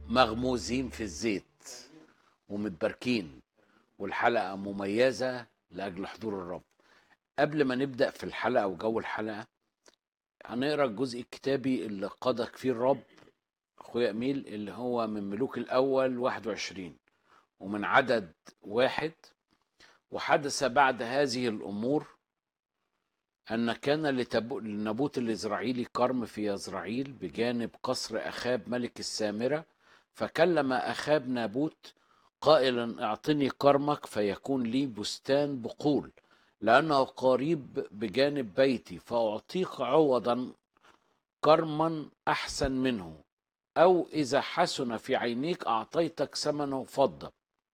مغموزين في الزيت ومتباركين والحلقة مميزة لأجل حضور الرب قبل ما نبدأ في الحلقة وجو الحلقة هنقرا الجزء الكتابي اللي قادك فيه الرب أخويا أميل اللي هو من ملوك الأول 21 ومن عدد واحد وحدث بعد هذه الأمور أن كان لتبو- لنبوت الإزرائيلي كرم في يزرعيل بجانب قصر أخاب ملك السامرة فكلم أخاب نابوت قائلا اعطني كرمك فيكون لي بستان بقول لأنه قريب بجانب بيتي فأعطيك عوضا كرما أحسن منه أو إذا حسن في عينيك أعطيتك ثمنه فضة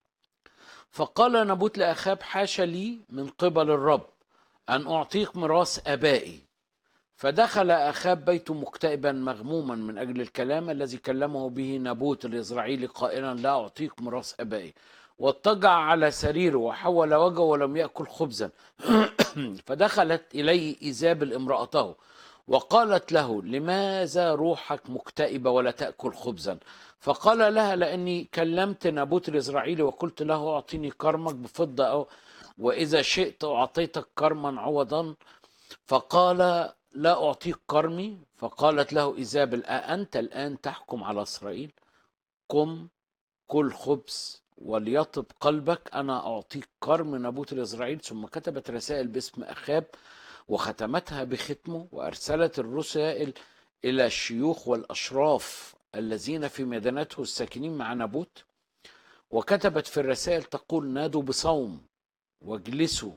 فقال نبوت لأخاب حاشا لي من قبل الرب أن أعطيك ميراث آبائي فدخل أخاب بيته مكتئبا مغموما من أجل الكلام الذي كلمه به نبوت الإزرائيلي قائلا لا أعطيك ميراث آبائي واضطجع على سريره وحول وجهه ولم يأكل خبزا فدخلت إليه إيزابل امرأته وقالت له لماذا روحك مكتئبة ولا تأكل خبزا فقال لها لأني كلمت نابوت الإسرائيلي وقلت له أعطيني كرمك بفضة أو وإذا شئت أعطيتك كرما عوضا فقال لا أعطيك كرمي فقالت له إيزابل أأنت الآن تحكم على إسرائيل قم كل خبز وليطب قلبك أنا أعطيك كرم نبوت الإسرائيل ثم كتبت رسائل باسم أخاب وختمتها بختمه وأرسلت الرسائل إلى الشيوخ والأشراف الذين في مدينته الساكنين مع نبوت وكتبت في الرسائل تقول نادوا بصوم واجلسوا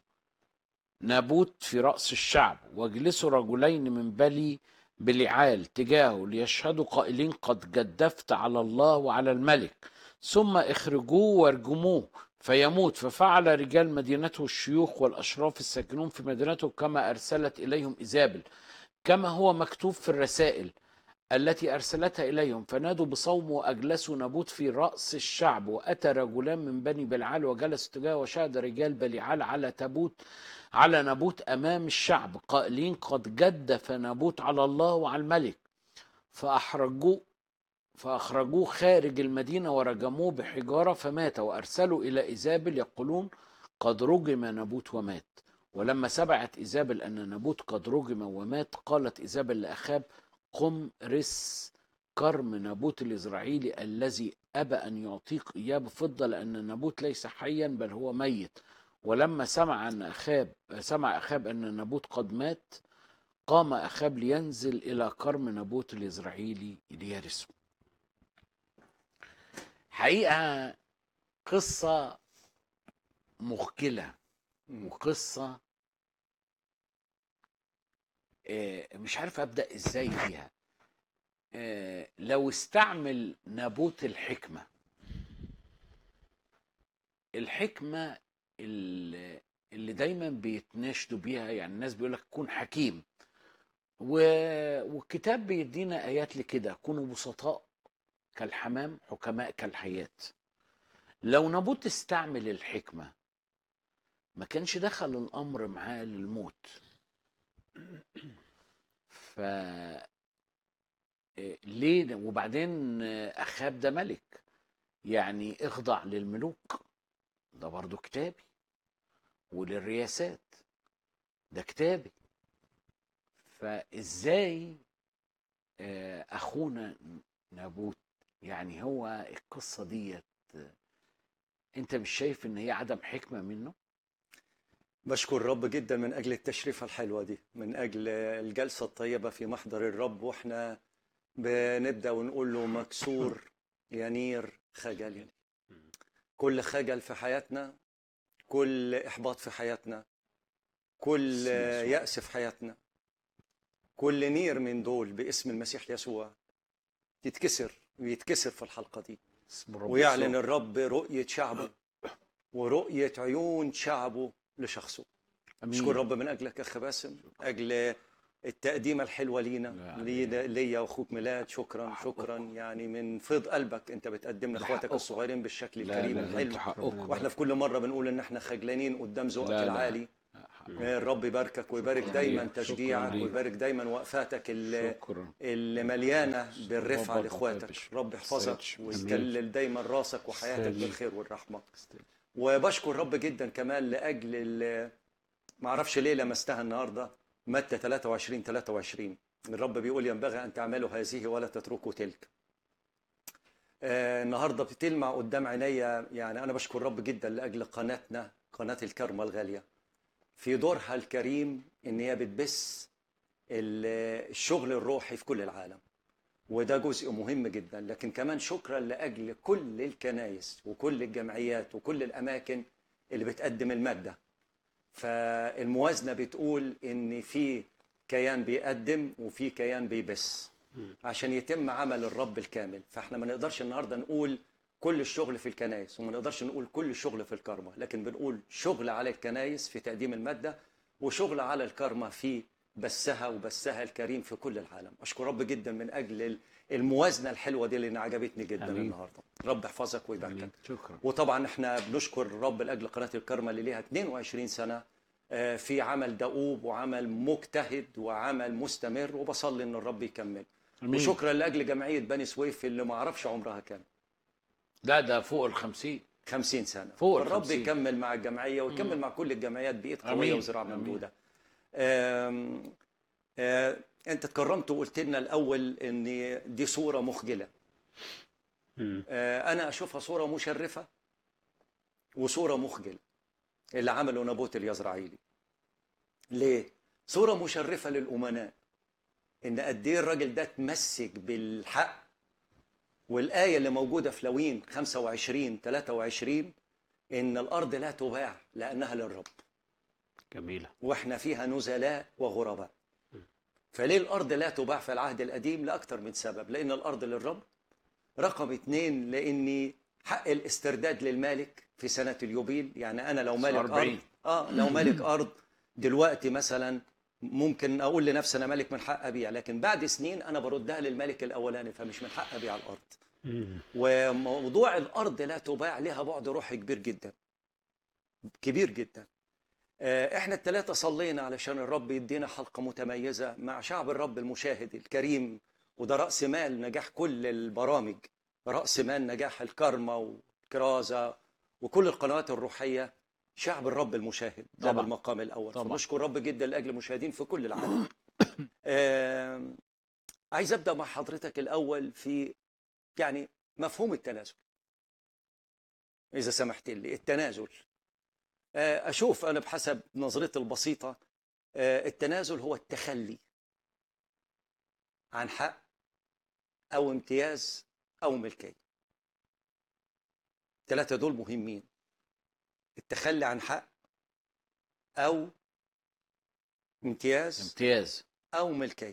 نابوت في رأس الشعب واجلسوا رجلين من بني بلعال تجاهه ليشهدوا قائلين قد جدفت على الله وعلى الملك ثم اخرجوه وارجموه فيموت ففعل رجال مدينته الشيوخ والأشراف الساكنون في مدينته كما أرسلت إليهم إيزابل كما هو مكتوب في الرسائل التي أرسلتها إليهم فنادوا بصوم وأجلسوا نبوت في رأس الشعب وأتى رجلان من بني بلعال وجلسوا تجاهه وشهد رجال بلعال على تابوت على نبوت أمام الشعب قائلين قد جدف نبوت على الله وعلى الملك فأحرجوه فأخرجوه خارج المدينة ورجموه بحجارة فمات وأرسلوا إلى إيزابل يقولون قد رجم نبوت ومات ولما سمعت إيزابل أن نبوت قد رجم ومات قالت إيزابل لأخاب قم رس كرم نبوت الإسرائيلي الذي أبى أن يعطيك إياه بفضة لأن نبوت ليس حيا بل هو ميت ولما سمع أن أخاب سمع أخاب أن نبوت قد مات قام أخاب لينزل إلى كرم نبوت الإسرائيلي ليرثه حقيقة قصة مخجلة وقصة آه، مش عارف أبدأ إزاي فيها آه، لو استعمل نابوت الحكمة الحكمة اللي اللي دايما بيتناشدوا بيها يعني الناس بيقول لك كون حكيم و... والكتاب بيدينا آيات لكده كونوا بسطاء كالحمام حكماء كالحياة لو نابوت استعمل الحكمة ما كانش دخل الأمر معاه للموت ف إيه، ليه وبعدين أخاب ده ملك يعني اخضع للملوك ده برضو كتابي وللرياسات ده كتابي فازاي آه، اخونا نابوت يعني هو القصه ديت آه، انت مش شايف ان هي عدم حكمه منه بشكر الرب جدا من اجل التشريفه الحلوه دي من اجل الجلسه الطيبه في محضر الرب واحنا بنبدا ونقول له مكسور ينير خجلي كل خجل في حياتنا كل احباط في حياتنا كل باسم يسوع. يأس في حياتنا كل نير من دول باسم المسيح يسوع يتكسر ويتكسر في الحلقه دي اسم رب ويعلن يسوع. الرب رؤيه شعبه ورؤيه عيون شعبه لشخصه أمين. اشكر رب من اجلك يا اخ باسم اجل التقديمه الحلوه لينا لا، لينا- ليا واخوك ميلاد شكرا شكرا يعني من فيض قلبك انت بتقدمنا ده اخواتك حقكم. الصغيرين بالشكل لا الكريم لا لا الحلو انتوا حقكم واحنا في كل مره بنقول ان احنا خجلانين قدام ذوقك لا، لا. العالي الرب يباركك ويبارك شكراً دايما ليك. تشجيعك شكراً ليك. ويبارك دايما وقفاتك اللي شكرا اللي مليانه بالرفعه ربك لاخواتك يبارك. رب يحفظك سيد. ويكلل دايما راسك وحياتك سيد. بالخير والرحمه وبشكر رب جدا كمان لاجل ال- ما اعرفش ليه لمستها النهارده متى 23 23 الرب بيقول ينبغي ان تعملوا هذه ولا تتركوا تلك آه النهارده بتلمع قدام عينيا يعني انا بشكر رب جدا لاجل قناتنا قناه الكرمه الغاليه في دورها الكريم ان هي بتبث ال- الشغل الروحي في كل العالم وده جزء مهم جدا لكن كمان شكرا لاجل كل الكنايس وكل الجمعيات وكل الاماكن اللي بتقدم الماده فالموازنه بتقول ان في كيان بيقدم وفي كيان بيبث عشان يتم عمل الرب الكامل فاحنا ما نقدرش النهارده نقول كل الشغل في الكنايس وما نقدرش نقول كل الشغل في الكرمة لكن بنقول شغل على الكنايس في تقديم المادة وشغل على الكرمة في بثها وبثها الكريم في كل العالم أشكر رب جدا من أجل الموازنة الحلوة دي اللي عجبتني جدا آمين. النهاردة رب يحفظك ويباركك آمين. شكرا وطبعا احنا بنشكر الرب لاجل قناه الكرمه اللي ليها 22 سنه آه، في عمل دؤوب وعمل مجتهد وعمل مستمر وبصلي ان الرب يكمل أمين. وشكرا لاجل جمعيه بني سويف اللي ما اعرفش عمرها كام لا ده فوق الخمسين 50 سنه فوق الرب الخمسين. يكمل مع الجمعيه ويكمل مع كل الجمعيات بايد قويه أمين. وزراعه أمين. ممدوده آم، آه، انت اتكرمت وقلت لنا الاول ان دي صوره مخجله آه، انا اشوفها صوره مشرفه وصوره مخجله اللي عمله نابوت اليزرعيلي ليه صوره مشرفه للامناء ان قد ايه الراجل ده اتمسك بالحق والايه اللي موجوده في لوين 25 23 ان الارض لا تباع لانها للرب جميلة واحنا فيها نزلاء وغرباء فليه الارض لا تباع في العهد القديم لاكثر من سبب لان الارض للرب رقم اتنين لاني حق الاسترداد للمالك في سنه اليوبيل يعني انا لو مالك 40. ارض اه لو مالك ارض دلوقتي مثلا ممكن اقول لنفسي انا مالك من حق ابيع لكن بعد سنين انا بردها للمالك الاولاني فمش من حق ابيع الارض وموضوع الارض لا تباع لها بعد روحي كبير جدا كبير جدا آه، احنا الثلاثه صلينا علشان الرب يدينا حلقه متميزه مع شعب الرب المشاهد الكريم وده راس مال نجاح كل البرامج راس مال نجاح الكرمه والكرازه وكل القنوات الروحيه شعب الرب المشاهد ده طبعاً. بالمقام الاول طبعاً. فنشكر الرب جدا لاجل المشاهدين في كل العالم آه، عايز ابدا مع حضرتك الاول في يعني مفهوم التنازل اذا سمحت لي التنازل آه، اشوف انا بحسب نظرتي البسيطه آه، التنازل هو التخلي عن حق او امتياز او ملكيه الثلاثه دول مهمين التخلي عن حق او امتياز امتياز او ملكيه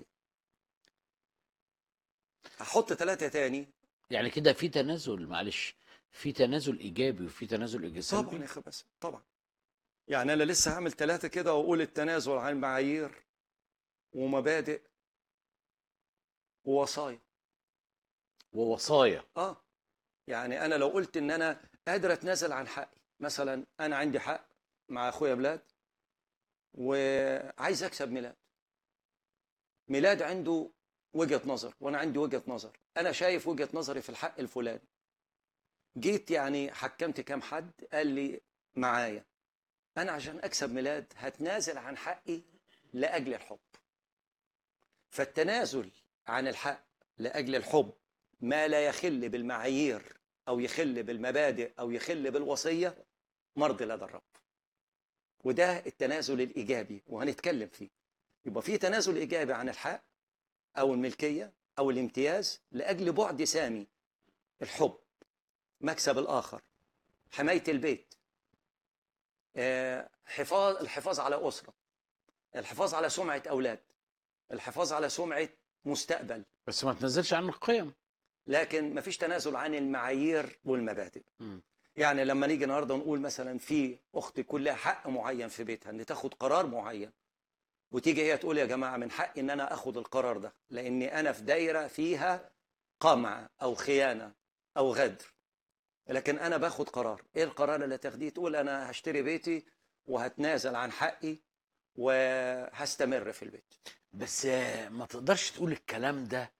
هحط ثلاثه تاني يعني كده في تنازل معلش في تنازل ايجابي وفي تنازل إيجابي طبعا سلبي يا اخي بس طبعا يعني انا لسه هعمل ثلاثه كده واقول التنازل عن معايير ومبادئ ووصايا ووصايا اه يعني انا لو قلت ان انا قادر اتنازل عن حقي مثلا انا عندي حق مع اخويا بلاد وعايز اكسب ميلاد ميلاد عنده وجهة نظر وانا عندي وجهة نظر انا شايف وجهة نظري في الحق الفلاني جيت يعني حكمت كام حد قال لي معايا انا عشان اكسب ميلاد هتنازل عن حقي لاجل الحب فالتنازل عن الحق لاجل الحب ما لا يخل بالمعايير او يخل بالمبادئ او يخل بالوصيه مرضي لدى الرب وده التنازل الايجابي وهنتكلم فيه يبقى في تنازل ايجابي عن الحق او الملكيه او الامتياز لاجل بعد سامي الحب مكسب الاخر حمايه البيت آه، حفاظ الحفاظ على اسره الحفاظ على سمعه اولاد الحفاظ على سمعه مستقبل بس ما تنزلش عن القيم لكن مفيش تنازل عن المعايير والمبادئ مم. يعني لما نيجي النهارده نقول مثلا في اخت يكون لها حق معين في بيتها ان تاخد قرار معين وتيجي هي تقول يا جماعه من حقي ان انا اخد القرار ده لاني انا في دايره فيها قمع او خيانه او غدر لكن انا باخد قرار ايه القرار اللي تاخديه تقول انا هشتري بيتي وهتنازل عن حقي وهستمر في البيت بس آه، ما تقدرش تقول الكلام ده